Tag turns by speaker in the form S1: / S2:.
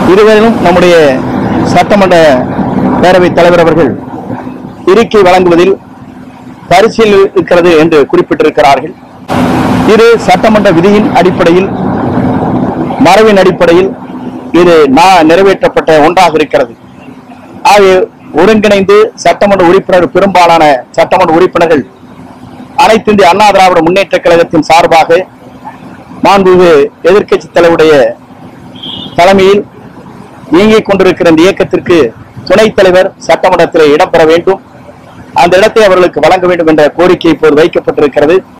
S1: இதுவரையிலும் நம்முடைய சட்டமன்ற பேரவைத் தலைவர் அவர்கள் இருக்கை வழங்குவதில் பரிசீலனை இருக்கிறது என்று குறிப்பிட்டிருக்கிறார்கள் இது சட்டமன்ற விதியின் அடிப்படையில் மரபின் அடிப்படையில் இது நான் நிறைவேற்றப்பட்ட ஒன்றாக இருக்கிறது ஆகவே ஒருங்கிணைந்து சட்டமன்ற உறுப்பினர் பெரும்பாலான சட்டமன்ற உறுப்பினர்கள் அனைத்து இந்திய அண்ணா திராவிட முன்னேற்ற கழகத்தின் சார்பாக மாண்புமிகு எதிர்க்கட்சி தலைவருடைய தலைமையில் இயங்கிக் கொண்டிருக்கிற இந்த இயக்கத்திற்கு துணைத் தலைவர் சட்டமன்றத்தில் இடம்பெற வேண்டும் அந்த இடத்தை அவர்களுக்கு வழங்க வேண்டும் என்ற கோரிக்கை இப்போது வைக்கப்பட்டிருக்கிறது